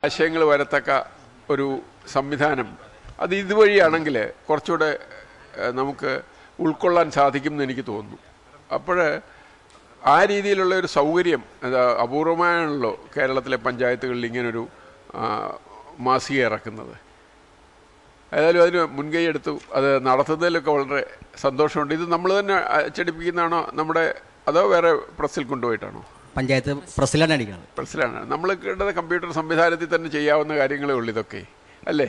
ആശയങ്ങൾ വരത്തക്ക ഒരു സംവിധാനം അത് ഇതുവഴിയാണെങ്കിൽ കുറച്ചുകൂടെ ഏഹ്, നമുക്ക് ഉൾക്കൊള്ളാൻ സാധിക്കുമെന്ന് എനിക്ക് തോന്നുന്നു അപ്പോൾ ആ രീതിയിലുള്ള ഒരു സൗകര്യം അത് അപൂർവമാണല്ലോ കേരളത്തിലെ പഞ്ചായത്തുകളിൽ ഇങ്ങനൊരു ആ, മാസിക ഇറക്കുന്നത് ഏതായാലും അതിന് മുൻകൈ എടുത്തു അത് നടത്തുന്നതിലൊക്കെ വളരെ സന്തോഷമുണ്ട് ഇത് നമ്മൾ തന്നെ അച്ചടിപ്പിക്കുന്നതാണോ നമ്മുടെ അതോ വേറെ പ്രസ്സിൽ കൊണ്ടുപോയിട്ടാണോ പഞ്ചായത്ത് പ്രസിലാണ് അടിക്കുന്നത് പ്രസ്സിലാണ് നമ്മൾ കേട്ടത് കമ്പ്യൂട്ടർ സംവിധാനത്തിൽ തന്നെ ചെയ്യാവുന്ന കാര്യങ്ങളേ ഉള്ളൂ ഇതൊക്കെ അല്ലേ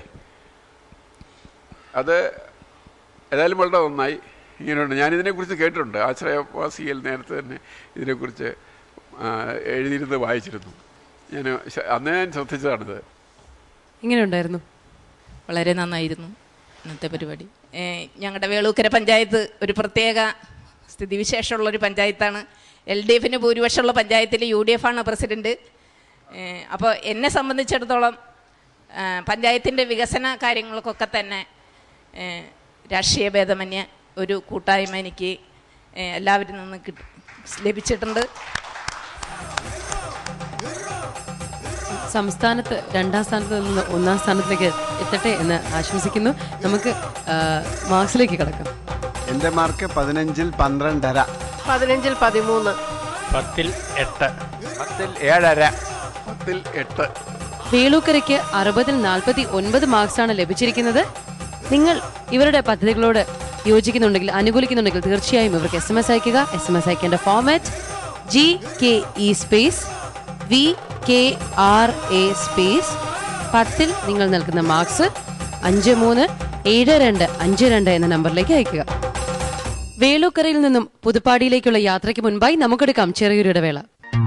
അത് ഏതായാലും വളരെ നന്നായി ഇങ്ങനെയുണ്ട് ഞാനിതിനെക്കുറിച്ച് കേട്ടിട്ടുണ്ട് ആശ്രയവാസിയിൽ നേരത്തെ തന്നെ ഇതിനെക്കുറിച്ച് ആ, എഴുതിയിരുന്നത് വായിച്ചിരുന്നു ഞാൻ ശ- അന്ന് ഞാൻ ശ്രദ്ധിച്ചതാണിത് എങ്ങനെയുണ്ടായിരുന്നു വളരെ നന്നായിരുന്നു ഇന്നത്തെ പരിപാടി ഞങ്ങളുടെ വേളൂക്കര പഞ്ചായത്ത് ഒരു പ്രത്യേക സ്ഥിതിവിശേഷമുള്ള ഒരു പഞ്ചായത്താണ് എൽ ഡി എഫിന് ഭൂരിപക്ഷമുള്ള പഞ്ചായത്തിൽ യു ഡി എഫ് ആണ് പ്രസിഡന്റ് അപ്പോൾ എന്നെ സംബന്ധിച്ചിടത്തോളം പഞ്ചായത്തിൻ്റെ വികസന കാര്യങ്ങൾക്കൊക്കെ തന്നെ ഏ, രാഷ്ട്രീയ ഭേദമന്യേ ഒരു കൂട്ടായ്മ എനിക്ക് ഏ, എല്ലാവരിൽ നിന്ന് കിട്ടി ലഭിച്ചിട്ടുണ്ട് സംസ്ഥാനത്ത് രണ്ടാം സ്ഥാനത്ത് നിന്ന് ഒന്നാം സ്ഥാനത്തേക്ക് എത്തട്ടെ എന്ന് ആശംസിക്കുന്നു നമുക്ക് ആ, മാർക്സിലേക്ക് കടക്കാം എൻ്റെ മാർക്ക് പതിനഞ്ചിൽ പന്ത്രണ്ടര പതിനഞ്ചിൽ പതിമൂന്ന് പത്തിൽ എട്ട് പത്തിൽ ഏഴര പത്തിൽ എട്ട് വേളൂക്കരയ്ക്ക് അറുപതിൽ നാൽപ്പത്തി ഒൻപത് മാർക്സാണ് ലഭിച്ചിരിക്കുന്നത് നിങ്ങൾ ഇവരുടെ പദ്ധതികളോട് യോജിക്കുന്നുണ്ടെങ്കിൽ അനുകൂലിക്കുന്നുണ്ടെങ്കിൽ തീർച്ചയായും ഇവർക്ക് എസ് എം എസ് അയക്കുക എസ് എം എസ് അയക്കേണ്ട format G K E space V K R A space പത്തിൽ നിങ്ങൾ നൽകുന്ന മാർക്സ് അഞ്ച് മൂന്ന് ഏഴ് രണ്ട് അഞ്ച് രണ്ട് എന്ന നമ്പറിലേക്ക് അയക്കുക വേളൂക്കരയിൽ നിന്നും പുതുപ്പാടിയിലേക്കുള്ള യാത്രയ്ക്ക് മുൻപായി നമുക്കെടുക്കാം ചെറിയൊരു ഇടവേള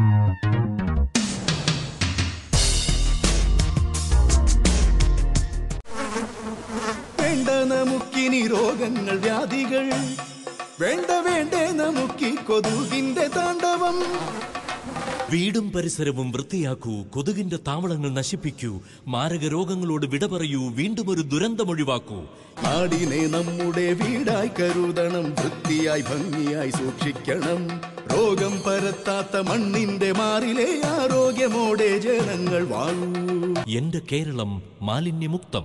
വേണ്ട നമുക്കിനി രോഗങ്ങൾ വ്യാധികൾ വേണ്ട വേണ്ടേ നമുക്കി കൊതുകിന്റെ താണ്ഡവം വീടും പരിസരവും വൃത്തിയാക്കൂ കൊതുകിന്റെ താവളങ്ങൾ നശിപ്പിക്കൂ മാരക രോഗങ്ങളോട് വിട പറയൂ വീണ്ടും ഒരു ദുരന്തമൊഴിവാക്കൂ നാടിനെ നമ്മുടെ വീടായി കരുതണം വൃത്തിയായി ഭംഗിയായി സൂക്ഷിക്കണം രോഗം പരത്താത്ത മണ്ണിന്റെ മാറിലെ ആരോഗ്യമോടെ ജനങ്ങൾ വാഴൂ എന്റെ കേരളം മാലിന്യമുക്തം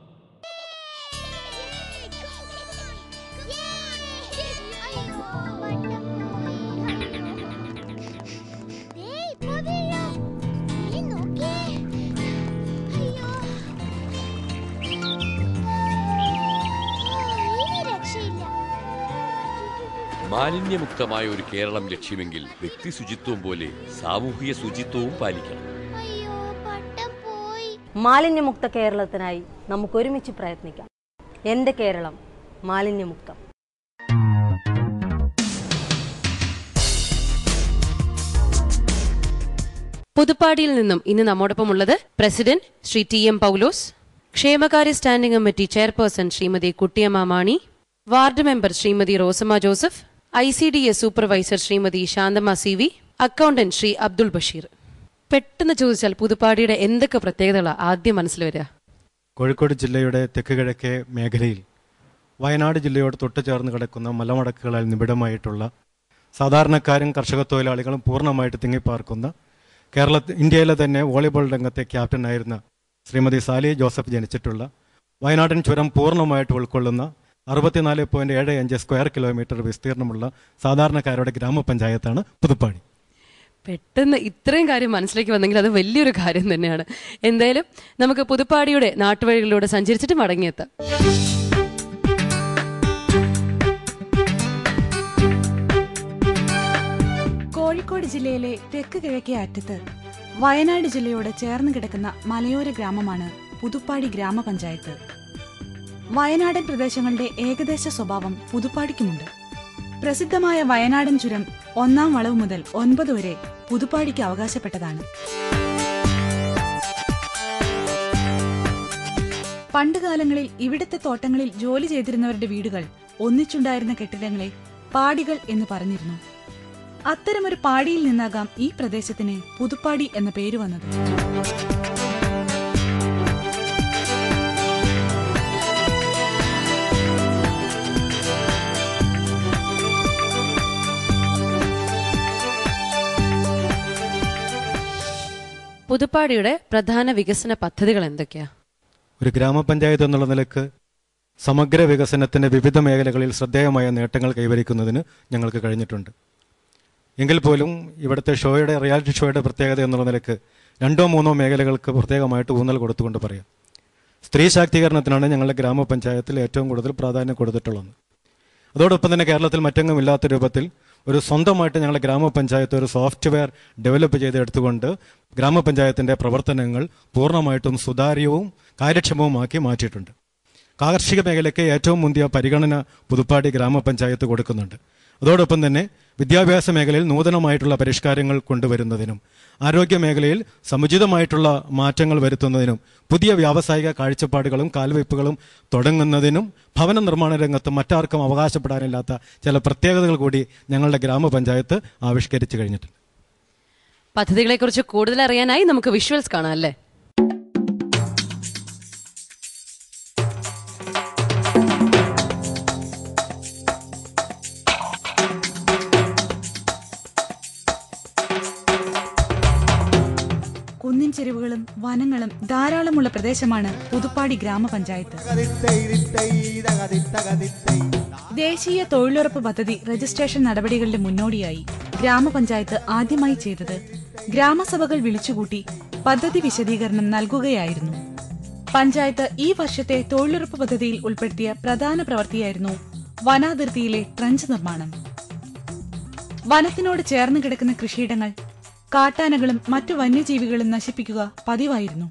മാലിന്യമുക്തമായ ഒരു കേരളം ലക്ഷ്യമെങ്കിൽ വ്യക്തി ശുചിത്വം പോലെ സാമൂഹിക ശുചിത്വവും പാലിക്കണം മാലിന്യമുക്ത കേരളത്തിനായി നമുക്ക് ഒരുമിച്ച് പ്രയത്നിക്കാം എൻ്റെ കേരളം മാലിന്യമുക്തം പുതുപ്പാടിയിൽ നിന്നും ഇന്ന് നമ്മോടൊപ്പമുള്ളത് president Shri T M Paulose ക്ഷേമകാര്യ standing committee chairperson Shrimati Kuttiyamma Mani ward member Shrimati Rosamma Joseph I C D S supervisor Shrimati Shanthamma C V accountant Shri Abdul Basheer പെട്ടെന്ന് ചോദിച്ചാൽ പുതുപ്പാടിയുടെ എന്തൊക്കെ പ്രത്യേകതകളാണ് ആദ്യം മനസ്സിൽ വരിക കോഴിക്കോട് ജില്ലയുടെ തെക്ക് കിഴക്കേ മേഖലയിൽ വയനാട് ജില്ലയോട് തൊട്ടു ചേർന്ന് കിടക്കുന്ന മലമടക്കുകളാൽ നിബിഡമായിട്ടുള്ള സാധാരണക്കാരും കർഷക തൊഴിലാളികളും പൂർണ്ണമായിട്ട് തിങ്ങിപ്പാർക്കുന്ന കേരള ഇന്ത്യയിലെ തന്നെ വോളിബോൾ രംഗത്തെ ക്യാപ്റ്റനായിരുന്ന ശ്രീമതി സാലി ജോസഫ് ജനിച്ചിട്ടുള്ള വയനാടൻ ചുരം പൂർണ്ണമായിട്ട് ഉൾക്കൊള്ളുന്ന അറുപത്തിനാല് പോയിന്റ് ഏഴ് അഞ്ച് സ്ക്വയർ കിലോമീറ്റർ വിസ്തീർണമുള്ള സാധാരണക്കാരുടെ ഗ്രാമപഞ്ചായത്താണ് പുതുപ്പാടി പെട്ടെന്ന് ഇത്രയും കാര്യം മനസ്സിലേക്ക് വന്നെങ്കിൽ അത് വലിയൊരു കാര്യം തന്നെയാണ് എന്തായാലും നമുക്ക് പുതുപ്പാടിയുടെ നാട്ടുവഴികളിലൂടെ സഞ്ചരിച്ചിട്ട് മടങ്ങിയെത്താം കോഴിക്കോട് ജില്ലയിലെ തെക്ക് കിഴക്കേ അറ്റത്ത് വയനാട് ജില്ലയോട് ചേർന്ന് കിടക്കുന്ന മലയോര ഗ്രാമമാണ് പുതുപ്പാടി ഗ്രാമപഞ്ചായത്ത് വയനാടൻ പ്രദേശങ്ങളുടെ ഏകദേശ സ്വഭാവം പുതുപ്പാടിക്കുമുണ്ട് പ്രസിദ്ധമായ വയനാടൻ ചുരം ഒന്നാം വളവ് മുതൽ ഒൻപത് വരെ പുതുപ്പാടിക്ക് അവകാശപ്പെട്ടതാണ് പണ്ടുകാലങ്ങളിൽ ഇവിടുത്തെ തോട്ടങ്ങളിൽ ജോലി ചെയ്തിരുന്നവരുടെ വീടുകൾ ഒന്നിച്ചുണ്ടായിരുന്ന കെട്ടിടങ്ങളെ പാടികൾ എന്ന് പറഞ്ഞിരുന്നു അത്തരമൊരു പാടിയിൽ നിന്നാകാം ഈ പ്രദേശത്തിന് പുതുപ്പാടി എന്ന പേര് വന്നത് പുതുപ്പാടിയുടെ പ്രധാന വികസന പദ്ധതികൾ എന്തൊക്കെയാ ഒരു ഗ്രാമപഞ്ചായത്ത് എന്നുള്ള നിലക്ക് സമഗ്ര വികസനത്തിൻ്റെ വിവിധ മേഖലകളിൽ ശ്രദ്ധേയമായ നേട്ടങ്ങൾ കൈവരിക്കുന്നതിന് ഞങ്ങൾക്ക് കഴിഞ്ഞിട്ടുണ്ട് എങ്കിൽ പോലും ഇവിടുത്തെ ഷോയുടെ റിയാലിറ്റി ഷോയുടെ പ്രത്യേകത എന്നുള്ള നിലക്ക് രണ്ടോ മൂന്നോ മേഖലകൾക്ക് പ്രത്യേകമായിട്ട് ഊന്നൽ കൊടുത്തുകൊണ്ട് പറയാം സ്ത്രീ ശാക്തീകരണത്തിനാണ് ഞങ്ങളുടെ ഗ്രാമപഞ്ചായത്തിൽ ഏറ്റവും കൂടുതൽ പ്രാധാന്യം കൊടുത്തിട്ടുള്ളത് അതോടൊപ്പം തന്നെ കേരളത്തിൽ മറ്റെങ്ങും ഇല്ലാത്ത രൂപത്തിൽ ഒരു സ്വന്തമായിട്ട് ഞങ്ങളുടെ ഗ്രാമപഞ്ചായത്ത് ഒരു സോഫ്റ്റ്വെയർ ഡെവലപ്പ് ചെയ്തെടുത്തുകൊണ്ട് ഗ്രാമപഞ്ചായത്തിൻ്റെ പ്രവർത്തനങ്ങൾ പൂർണ്ണമായിട്ടും സുതാര്യവും കാര്യക്ഷമവുമാക്കി മാറ്റിയിട്ടുണ്ട് കാർഷിക മേഖലയ്ക്ക് ഏറ്റവും മുന്തിയ പരിഗണന പുതുപ്പാടി ഗ്രാമപഞ്ചായത്ത് കൊടുക്കുന്നുണ്ട് അതോടൊപ്പം തന്നെ വിദ്യാഭ്യാസ മേഖലയിൽ നൂതനമായിട്ടുള്ള പരിഷ്കാരങ്ങൾ കൊണ്ടുവരുന്നതിനും ആരോഗ്യ മേഖലയിൽ സമുചിതമായിട്ടുള്ള മാറ്റങ്ങൾ വരുത്തുന്നതിനും പുതിയ വ്യാവസായിക കാഴ്ചപ്പാടുകളും കാൽവയ്പ്പുകളും തുടങ്ങുന്നതിനും ഭവന നിർമ്മാണ രംഗത്ത് മറ്റാർക്കും അവകാശപ്പെടാനില്ലാത്ത ചില പ്രത്യേകതകൾ കൂടി ഞങ്ങളുടെ ഗ്രാമപഞ്ചായത്ത് ആവിഷ്കരിച്ചു കഴിഞ്ഞിട്ടുണ്ട് പദ്ധതികളെക്കുറിച്ച് കൂടുതൽ അറിയാനായി നമുക്ക് വിഷ്വൽസ് കാണാം അല്ലേ കുന്നിൻ ചെരുവുകളും വനങ്ങളും ധാരാളമുള്ള പ്രദേശമാണ് പുതുപ്പാടി ഗ്രാമപഞ്ചായത്ത് ദേശീയ തൊഴിലുറപ്പ് പദ്ധതി രജിസ്ട്രേഷൻ നടപടികളുടെ മുന്നോടിയായി ഗ്രാമപഞ്ചായത്ത് ആദ്യമായി ചെയ്തത് ഗ്രാമസഭകൾ വിളിച്ചുകൂട്ടി പദ്ധതി വിശദീകരണം നൽകുകയായിരുന്നു പഞ്ചായത്ത് ഈ വർഷത്തെ തൊഴിലുറപ്പ് പദ്ധതിയിൽ ഉൾപ്പെടുത്തിയ പ്രധാന പ്രവൃത്തിയായിരുന്നു വനാതിർത്തിയിലെ ട്രഞ്ച് നിർമ്മാണം വനത്തിനോട് ചേർന്ന് കിടക്കുന്ന കൃഷിയിടങ്ങൾ കാട്ടാനകളും മറ്റു വന്യജീവികളും നശിപ്പിക്കുക പതിവായിരുന്നു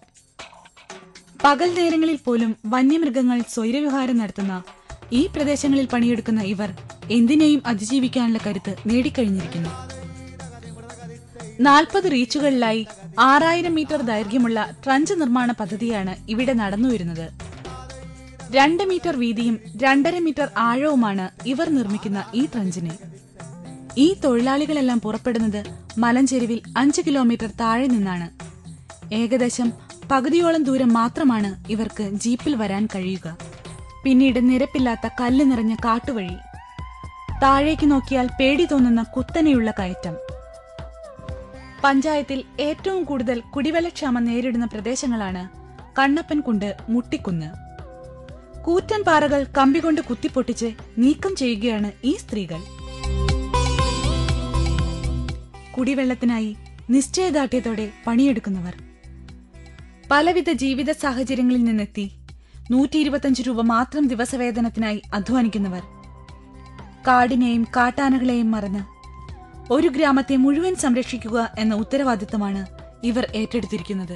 പകൽ നേരങ്ങളിൽ പോലും വന്യമൃഗങ്ങൾ സ്വൈരവിഹാരം നടത്തുന്ന ഈ പ്രദേശങ്ങളിൽ പണിയെടുക്കുന്ന ഇവർ എന്തിനേയും അതിജീവിക്കാനുള്ള കരുത്ത് നേടിക്കഴിഞ്ഞിരിക്കുന്നു നാൽപ്പത് റീച്ചുകളിലായി ആറായിരം മീറ്റർ ദൈർഘ്യമുള്ള ട്രഞ്ച് നിർമ്മാണ പദ്ധതിയാണ് ഇവിടെ നടന്നുവരുന്നത് രണ്ട് മീറ്റർ വീതിയും രണ്ടര മീറ്റർ ആഴവുമാണ് ഇവർ നിർമ്മിക്കുന്ന ഈ ട്രഞ്ചിന് ഈ തൊഴിലാളികളെല്ലാം പുറപ്പെടുന്നത് മലഞ്ചെരുവിൽ അഞ്ച് കിലോമീറ്റർ താഴെ നിന്നാണ് ഏകദേശം പകുതിയോളം ദൂരം മാത്രമാണ് ഇവർക്ക് ജീപ്പിൽ വരാൻ കഴിയുക പിന്നീട് നിരപ്പില്ലാത്ത കല്ല് നിറഞ്ഞ കാട്ടുവഴി താഴേക്ക് നോക്കിയാൽ പേടി തോന്നുന്ന കുത്തനെയുള്ള കയറ്റം പഞ്ചായത്തിൽ ഏറ്റവും കൂടുതൽ കുടിവെള്ളക്ഷാമം നേരിടുന്ന പ്രദേശങ്ങളാണ് കണ്ണപ്പൻകുണ്ട് മുട്ടിക്കുന്ന് കൂറ്റൻ പാറകൾ കമ്പികൊണ്ട് കുത്തിപ്പൊട്ടിച്ച് നീക്കം ചെയ്യുകയാണ് ഈ സ്ത്രീകൾ കുടിവെള്ളത്തിനായി നിശ്ചയദാർഢ്യത്തോടെ പണിയെടുക്കുന്നവർ പലവിധ ജീവിത സാഹചര്യങ്ങളിൽ നിന്നെത്തി നൂറ്റി ഇരുപത്തഞ്ച് രൂപ മാത്രം ദിവസവേതനത്തിനായി അധ്വാനിക്കുന്നവർ കാടിനെയും കാട്ടാനകളെയും മറന്ന് ഒരു ഗ്രാമത്തെ മുഴുവൻ സംരക്ഷിക്കുക എന്ന ഉത്തരവാദിത്തമാണ് ഇവർ ഏറ്റെടുത്തിരിക്കുന്നത്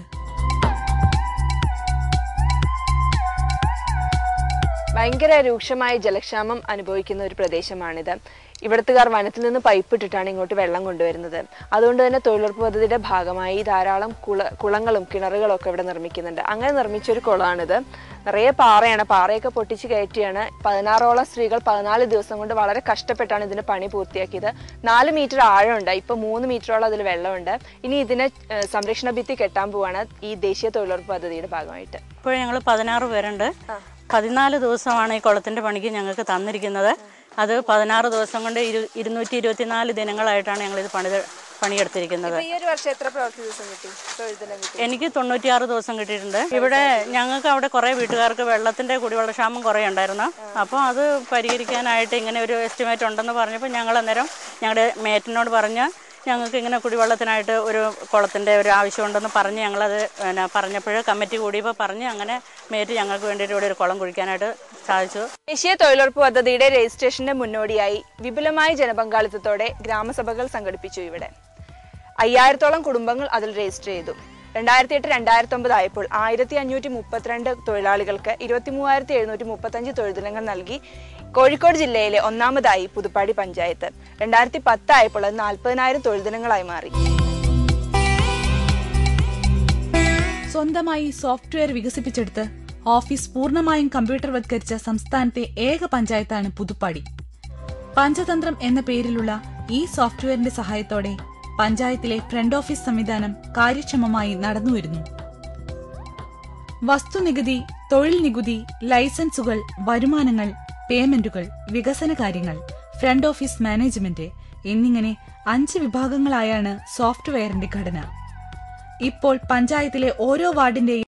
ഭയങ്കര രൂക്ഷമായ ജലക്ഷാമം അനുഭവിക്കുന്ന ഒരു പ്രദേശമാണിത് ഇവിടത്തുകാർ വനത്തിൽ നിന്ന് പൈപ്പ് ഇട്ടിട്ടാണ് ഇങ്ങോട്ട് വെള്ളം കൊണ്ടുവരുന്നത് അതുകൊണ്ട് തന്നെ തൊഴിലുറപ്പ് പദ്ധതിയുടെ ഭാഗമായി ധാരാളം കുള കുളങ്ങളും കിണറുകളും ഒക്കെ ഇവിടെ നിർമ്മിക്കുന്നുണ്ട് അങ്ങനെ നിർമ്മിച്ച ഒരു കുളമാണിത് നിറയെ പാറയാണ് പാറയൊക്കെ പൊട്ടിച്ച് കയറ്റിയാണ് പതിനാറോളം സ്ത്രീകൾ പതിനാല് ദിവസം കൊണ്ട് വളരെ കഷ്ടപ്പെട്ടാണ് ഇതിന് പണി പൂർത്തിയാക്കിയത് നാല് മീറ്റർ ആഴമുണ്ട് ഇപ്പൊ മൂന്ന് മീറ്ററോളം അതിൽ വെള്ളമുണ്ട് ഇനി ഇതിനെ ഏഹ്, സംരക്ഷണ ഭിത്തി കെട്ടാൻ പോവാണ് ഈ ദേശീയ തൊഴിലുറപ്പ് പദ്ധതിയുടെ ഭാഗമായിട്ട് ഇപ്പോൾ ഞങ്ങൾ പതിനാറ് പേരുണ്ട് പതിനാല് ദിവസമാണ് ഈ കുളത്തിന്റെ പണിക്ക് ഞങ്ങൾക്ക് തന്നിരിക്കുന്നത് അത് പതിനാറ് ദിവസം കൊണ്ട് ഇരു ഇരുന്നൂറ്റി ഇരുപത്തിനാല് ദിനങ്ങളായിട്ടാണ് ഞങ്ങൾ ഇത് പണിത് പണിയെടുത്തിരിക്കുന്നത് ഇപ്പൊ ഈ ഒരു വർഷം എത്ര പ്രവൃത്തി ദിവസം കിട്ടി തൊഴിൽദിനം കിട്ടി എനിക്ക് തൊണ്ണൂറ്റിയാറ് ദിവസം കിട്ടിയിട്ടുണ്ട് ഇവിടെ ഞങ്ങൾക്ക് അവിടെ കുറേ വീട്ടുകാർക്ക് വെള്ളത്തിന്റെ കുടിവെള്ളക്ഷാമം കുറേ ഉണ്ടായിരുന്നു അപ്പോൾ അത് പരിഹരിക്കാനായിട്ട് ഇങ്ങനെ ഒരു എസ്റ്റിമേറ്റ് ഉണ്ടെന്ന് പറഞ്ഞപ്പോൾ ഞങ്ങൾ അന്നേരം ഞങ്ങളുടെ മേറ്റിനോട് പറഞ്ഞ് ഞങ്ങൾക്ക് ഇങ്ങനെ കുടിവെള്ളത്തിനായിട്ട് ഒരു കുളത്തിൻ്റെ ഒരു ആവശ്യമുണ്ടെന്ന് പറഞ്ഞ് ഞങ്ങളത് പിന്നെ പറഞ്ഞപ്പോൾ കമ്മിറ്റി കൂടിയപ്പോൾ പറഞ്ഞ് അങ്ങനെ മേറ്റ് ഞങ്ങൾക്ക് വേണ്ടിയിട്ട് ഇവിടെ ഒരു കുളം കുഴിക്കാനായിട്ട് സാധിച്ചു ദേശീയ തൊഴിലുറപ്പ് പദ്ധതിയുടെ രജിസ്ട്രേഷന്റെ മുന്നോടിയായി വിപുലമായ ജനപങ്കാളിത്തത്തോടെ ഗ്രാമസഭകൾ സംഘടിപ്പിച്ചു ഇവിടെ അയ്യായിരത്തോളം കുടുംബങ്ങൾ അതിൽ രജിസ്റ്റർ ചെയ്തു രണ്ടായിരത്തി എട്ട് രണ്ടായിരത്തി ഒമ്പത് ആയപ്പോൾ ആയിരത്തി അഞ്ഞൂറ്റി മുപ്പത്തിരണ്ട് തൊഴിലാളികൾക്ക് ഇരുപത്തി മൂവായിരത്തി എഴുന്നൂറ്റി മുപ്പത്തഞ്ച് തൊഴിൽദിനങ്ങൾ നൽകി കോഴിക്കോട് ജില്ലയിലെ ഒന്നാമതായി പുതുപ്പാടി പഞ്ചായത്ത് രണ്ടായിരത്തി പത്ത് ആയപ്പോൾ അത് നാൽപ്പതിനായിരം തൊഴിൽദിനങ്ങളായി മാറി സ്വന്തമായി സോഫ്റ്റ്വെയർ വികസിപ്പിച്ചെടുത്ത് ഓഫീസ് പൂർണ്ണമായും കമ്പ്യൂട്ടർവത്കരിച്ച സംസ്ഥാനത്തെ ഏക പഞ്ചായത്താണ് പുതുപ്പാടി പഞ്ചതന്ത്രം എന്ന പേരിലുള്ള ഈ സോഫ്റ്റ്വെയറിന്റെ സഹായത്തോടെ പഞ്ചായത്തിലെ ഫ്രണ്ട് ഓഫീസ് സംവിധാനം കാര്യക്ഷമമായി നടന്നുവരുന്നു വസ്തുനികുതി തൊഴിൽ നികുതി ലൈസൻസുകൾ വരുമാനങ്ങൾ പേയ്മെന്റുകൾ വികസന കാര്യങ്ങൾ ഫ്രണ്ട് ഓഫീസ് മാനേജ്മെന്റ് എന്നിങ്ങനെ അഞ്ച് വിഭാഗങ്ങളായാണ് സോഫ്റ്റ്വെയറിന്റെ ഘടന ഇപ്പോൾ പഞ്ചായത്തിലെ ഓരോ വാർഡിന്റെയും